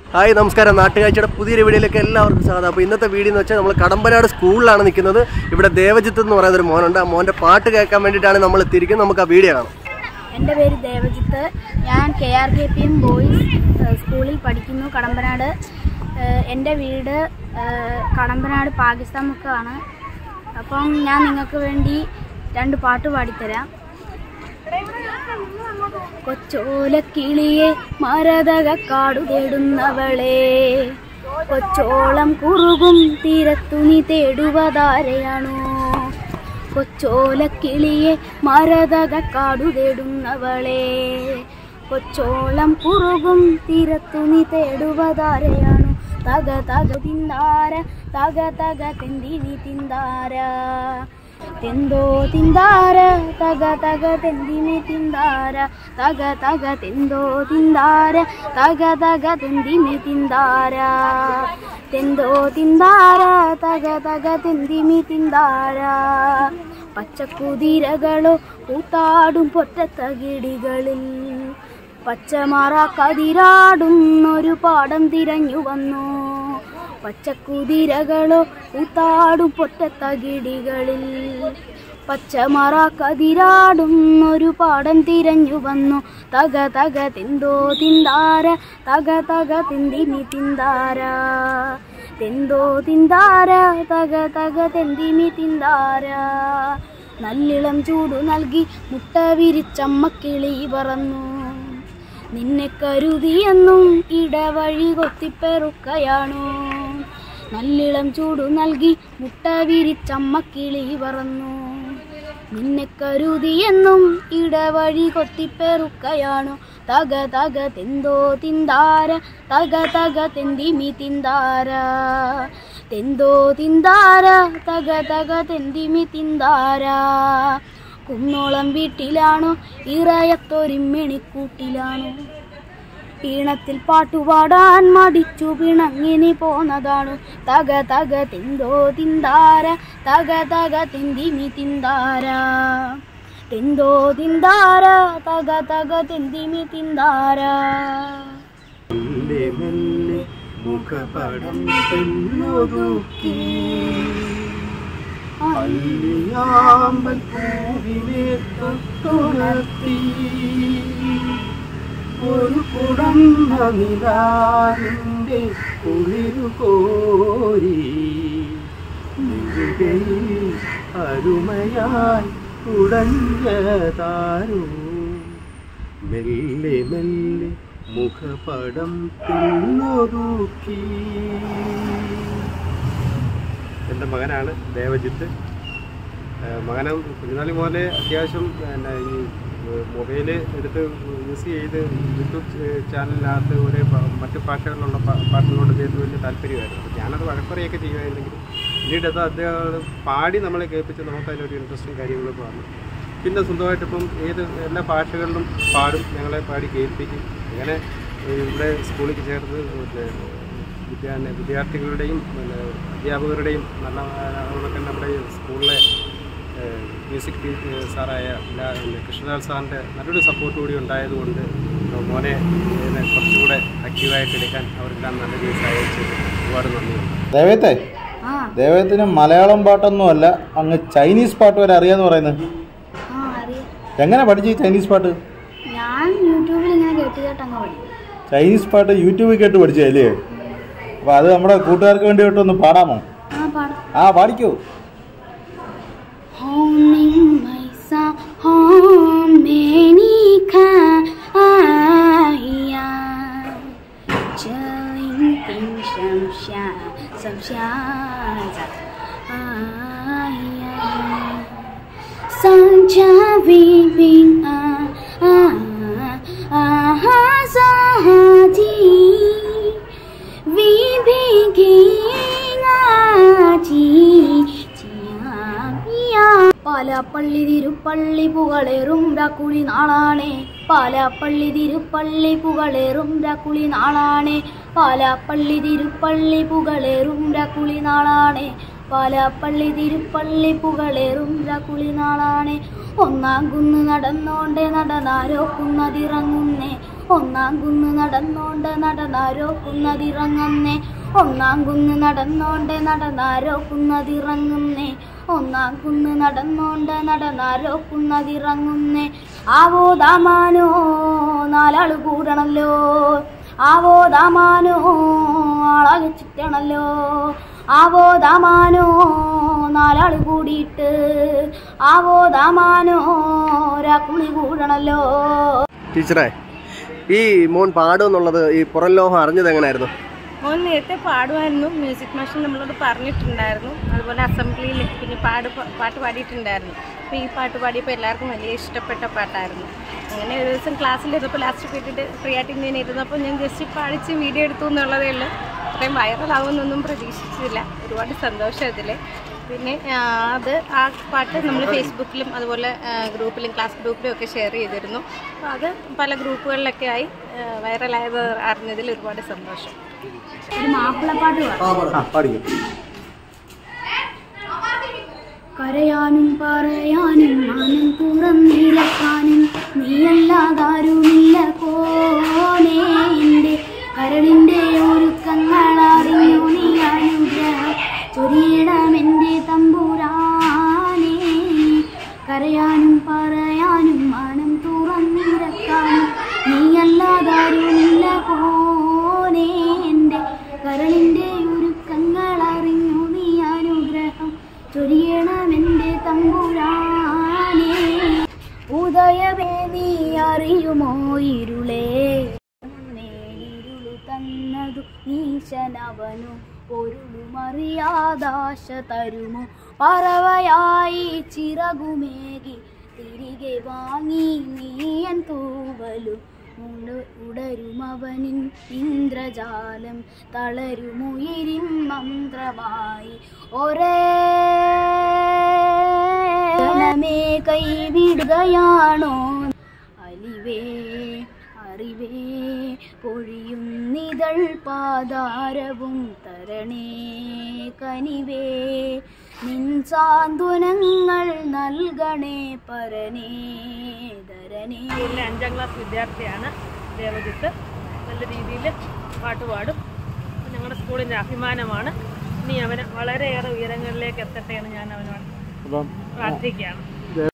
Hi നമസ്കാരം നാട്ടുകാഴ്ചയുടെ പുതിയൊരു വീഡിയോയിലേക്ക് എല്ലാവർക്കും സ്വാഗതം അപ്പോൾ ഇന്നത്തെ വീഡിയോ എന്ന് വെച്ചാൽ നമ്മൾ കടമ്പനാട് സ്കൂളിലാണ് നിൽക്കുന്നത് ഇവിടെ ദേവജിത്ത് എന്ന് പറയുന്ന ഒരു മോനുണ്ട് ആ മോൻ്റെ പാട്ട് കേൾക്കാൻ വേണ്ടിയിട്ടാണ് നമ്മൾ എത്തിയിരിക്കുന്നത് നമുക്ക് ആ വീഡിയോ കാണാം എൻ്റെ പേര് ദേവജിത്ത് ഞാൻ K R K P M boys ഏഹ്, സ്കൂളിൽ പഠിക്കുന്നു കടമ്പനാട് ഏഹ്, എൻ്റെ വീട് ഏഹ്, കടമ്പനാട് പാകിസ്ഥാൻ മുക്കാണ് അപ്പം ഞാൻ നിങ്ങൾക്ക് വേണ്ടി രണ്ട് പാട്ട് പാടിത്തരാം കൊച്ചോലക്കിളിയെ മരതക കാടു തേടുന്നവളെ കൊച്ചോളം കുറുകും തീരത്തുനി തേടുവതാരയാണോ കൊച്ചോലക്കിളിയെ മരതക കാടു തേടുന്നവളെ കൊച്ചോളം കുറുകും തീരത്തുനി തേടുവതാരയാണോ തക തക തിന്താര തക തക തെന്തിനി തിന്താര തെന്തോ തിന്താര തക തക തെന്തിനി തിന്താര തക തക തെന്തോ തിന്താര തക തക തെന്തിനി തിന്താര തെന്തോ തിന്താര തക തക തെന്തിമി തിന്താര പച്ചക്കുതിരകളോ കൂത്താടും പൊറ്റത്തകിടികളിൽ പച്ചമറ കതിരാടുന്നൊരു പാടം തിരഞ്ഞു വന്നു പച്ചക്കുതിരകളോ കൂത്താടും പൊറ്റത്തകിടികളിൽ പച്ചമറ കതിരാടുന്നൊരു പാടം തിരഞ്ഞു വന്നു തക തക തിന്തോ തിന്താര തക തക തിന്തിമി തിന്താര തെന്തോ തിന്താര തക തക തെന്തിമി തിന്താര നല്ലിളം ചൂടു നൽകി മുട്ട വിരിച്ചമ്മക്കിളി പറന്നു നിന്നെ കരുതിയെന്നും ഇടവഴി കൊത്തിപ്പെറുക്കയാണോ നല്ലിളം ചൂടു നൽകി മുട്ട വിരിച്ചമ്മക്കിളി പറന്നു നിന്നെ കരുതിയെന്നും ഇടവഴി കൊത്തിപ്പെറുക്കയാണോ തക തക തെന്തോ തിന്താര തക തക തെന്തിമി തിന്താര തെന്തോ തിന്താര തക തക തെന്തിമി തിന്താര കുന്നോളം വീട്ടിലാണോ ഇറയത്തൊരിമ്മിണിക്കൂട്ടിലാണോ ഈണത്തിൽ പാട്ടുപാടാൻ മടിച്ചു പിണങ്ങിനി പോന്നതാണു തക തക തിന്തോ തിന്താര തക തക തിന്തിമി തിന്താര തിന്തോ തിന്താര തക തക തിന്തിമി തിന്താര മെല്ലെ മെല്ലെ മുഖപടം തെന്നൊതുക്കി അല്ലിയാമ്പൽ പൂവിനെ തൊട്ടുണർത്തി ഒരു കുടന്ന നിലാവിൻ്റെ കുളിരു കോരി നെറുകയിൽ അരുമയായി കുടഞ്ഞതാരോ മെല്ലെ മെല്ലെ മുഖപടം പിന്നൊതുക്കി എൻ്റെ മകനാണ് ദേവജിത്ത് ഏഹ് മകന് കുഞ്ഞുനാളി പോലെ അത്യാവശ്യം പിന്നെ ഈ മൊബൈൽ എടുത്ത് യൂസ് ചെയ്ത് യൂട്യൂബ് ച- ചാനലിനകത്ത് ഒരു പ- മറ്റ് ഭാഷകളിലുള്ള പ- പാട്ടുകളോട് അദ്ദേഹത്തിന് വലിയ താല്പര്യമായിരുന്നു അപ്പോൾ ഞാനത് വഴക്കുറയൊക്കെ ചെയ്യുമായിരുന്നെങ്കിലും പിന്നീട് അത് അദ്ദേഹം പാടി നമ്മളെ കേൾപ്പിച്ച് നമുക്ക് അതിലൊരു ഇൻട്രസ്റ്റും കാര്യങ്ങളൊക്കെ വന്നു പിന്നെ സ്വന്തമായിട്ട് ഇപ്പം ഏത് എല്ലാ ഭാഷകളിലും പാടും ഞങ്ങളെ പാടി കേൾപ്പിക്കും അങ്ങനെ ഏഹ് ഇവിടെ സ്കൂളിൽ ചേർന്ന് പിന്നെ വിദ്യാ വിദ്യാർത്ഥികളുടെയും പിന്നെ അധ്യാപകരുടെയും നല്ല അതുകൊണ്ടൊക്കെ നമ്മുടെ ഈ സ്കൂളിലെ ഏഹ് മ്യൂസിക് ടീ സാറായ ലാ- പിന്നെ കൃഷ്ണലാൽ സാറിൻ്റെ നല്ലൊരു സപ്പോർട്ട് കൂടി ഉണ്ടായതുകൊണ്ട് മോനെ ഇതിനെ കുറച്ചുകൂടെ ആക്റ്റീവായിട്ട് എടുക്കാൻ അവർക്കെല്ലാം നല്ലൊരു സഹായിച്ചു ഒരുപാട് നന്ദിയുണ്ട് ദേവത്തെ ആ ദേവത്തിന് മലയാളം പാട്ടൊന്നും അല്ല അങ്ങ് ചൈനീസ് പാട്ട് വരെ അറിയാന്ന് പറയുന്നത് ആ അറിയാം എങ്ങനെ പഠിച്ചു ഈ ചൈനീസ് പാട്ട് ഞാൻ യൂട്യൂബിൽ ഇങ്ങനെ കേട്ട് കേട്ടങ്ങ് പഠിക്കും ചൈനീസ് പാട്ട് യൂട്യൂബിൽ കേട്ട് പഠിച്ചല്ലേ അപ്പോൾ അത് നമ്മുടെ കൂട്ടുകാർക്ക് വേണ്ടിയിട്ട് ഒന്ന് പാടാമോ ആ പാടാം ആ പാടിക്കൂ Honing my son, home many can aya. Chilling thing sham sha, sam sha za aya. San cha vi bing a a a ha sa ha ji. Vi bing a ji. Palapalli Thiruppally പുകളേറും രാക്കുളി നാളാണേ Palapalli Thiruppally പുകളേറും രാക്കുളി നാളാണേ Palapalli Thiruppally പുകളേറും രാക്കുളി നാളാണേ Palapalli Thiruppally പുകളേറും രാക്കുളി നാളാണേ ഒന്നാം കുന്ന് നടന്നോണ്ടേ നടനാരോ കുന്നതിറങ്ങുന്നേ ഒന്നാം കുന്ന് നടന്നോണ്ട് നടന്നാരോ കുന്നതിറങ്ങുന്നേ ഒന്നാം കുന്ന് നടന്നോണ്ട് നടന്നാരോ കുന്നതിറങ്ങുന്നേ ഒന്നാം കുന്ന് നടന്നോണ്ട് നടന്നാരോ കുന്നതിറങ്ങുന്നേ ആവോ ദാമാനോ നാലാള് കൂടണല്ലോ ആവോ ദാമാനോ ആളാകെ ചുറ്റണല്ലോ ആവോ ദാമാനോ നാലാള് കൂടിയിട്ട് ആവോ ദാമാനോ രാക്കുളി കൂടണല്ലോ ടീച്ചറെ ഈ മോൻ പാടുമെന്നുള്ളത് ഈ പുറം ലോകം അറിഞ്ഞത് എങ്ങനെയായിരുന്നു മോൻ നേരത്തെ പാടുമായിരുന്നു മ്യൂസിക് മാഷൻ നമ്മളോട് പറഞ്ഞിട്ടുണ്ടായിരുന്നു അതുപോലെ അസംബ്ലിയിൽ പിന്നെ പാട് പാട്ട് പാടിയിട്ടുണ്ടായിരുന്നു അപ്പോൾ ഈ പാട്ട് പാടിയപ്പോൾ എല്ലാവർക്കും വലിയ ഇഷ്ടപ്പെട്ട പാട്ടായിരുന്നു അങ്ങനെ ഒരു ദിവസം ക്ലാസ്സിലിരുന്നപ്പോൾ ലാസ്റ്റ് പീരീഡ് ഫ്രീ ആയിട്ട് ഇങ്ങനെ ഇരുന്നപ്പോൾ ഞാൻ ജസ്റ്റ് പാടിച്ച് വീഡിയോ എടുത്തു എന്നുള്ളതേ ഉള്ളൂ അത്രയും വൈറലാവുമെന്നൊന്നും പ്രതീക്ഷിച്ചില്ല ഒരുപാട് സന്തോഷം അതിൽ പിന്നെ ആ, അത് ആ പാട്ട് നമ്മൾ ഫേസ്ബുക്കിലും അതുപോലെ ആ, ഗ്രൂപ്പിലും ക്ലാസ് ഗ്രൂപ്പിലും ഒക്കെ ഷെയർ ചെയ്തിരുന്നു അപ്പോൾ അത് പല ഗ്രൂപ്പുകളിലൊക്കെ ആയി ആ, വൈറലായത് അറിഞ്ഞതിൽ ഒരുപാട് സന്തോഷം ഒരു മാപ്പിളപ്പാട്ട് പാടാം ആ പാടിക്കും കരയാനും പറയാനും മാനം തുറന്നിരക്കാനും നീയല്ലാതാരുമില്ല കോനേ എൻ്റെ കരളിൻ്റെ ഒരുക്കങ്ങൾ അറിഞ്ഞു നീ അനുഗ്രഹം ചൊരിയിടമെൻ്റെ തമ്പുരാനേ കരയാനും പറയാനും മാനം തുറന്നിരക്കാനും നീയല്ലാതാരുമില്ല കോനേ എൻ്റെ കരളിൻ്റെ ഒരുക്കങ്ങൾ അറിഞ്ഞു നീ അനുഗ്രഹം ചൊരിയണമെൻ്റെ തമ്പുരാനേ ഉദയമേ നീ അറിയുമോ ഇരുളേ ഇരുളു തന്നതു നീശനവനു പൊരുളുമറിയാദാശ തരുമോ പറവയായി ചിറകുമേകി തിരികെ വാങ്ങി നീയൻ തൂവലും ഉണ- ഉടരുമവനിൻ ഇന്ദ്രജാലം തളരുമുയിരിൻ മന്ത്രമായി ഒരേ ജനമേ കൈവിടുകയാണോ അലിവേ അറിവേ പൊഴിയുന്നിതൾ പാതാരവും തരണേ കനിവേ നിൻ സാന്ത്വനങ്ങൾ നൽകണേ പരനേ ധരണേ സ്കൂളിലെ അഞ്ചാം ക്ലാസ് വിദ്യാർത്ഥിയാണ് ദേവജിത്ത് നല്ല രീതിയിൽ പാട്ട് പാടും അപ്പോൾ ഞങ്ങളുടെ സ്കൂളിൻ്റെ അഭിമാനമാണ് ഇനി അവന് വളരെയേറെ ഉയരങ്ങളിലേക്ക് എത്തട്ടെ എന്ന് ഞാൻ അവനോട് അപ്പം പ്രാർത്ഥിക്കുകയാണ്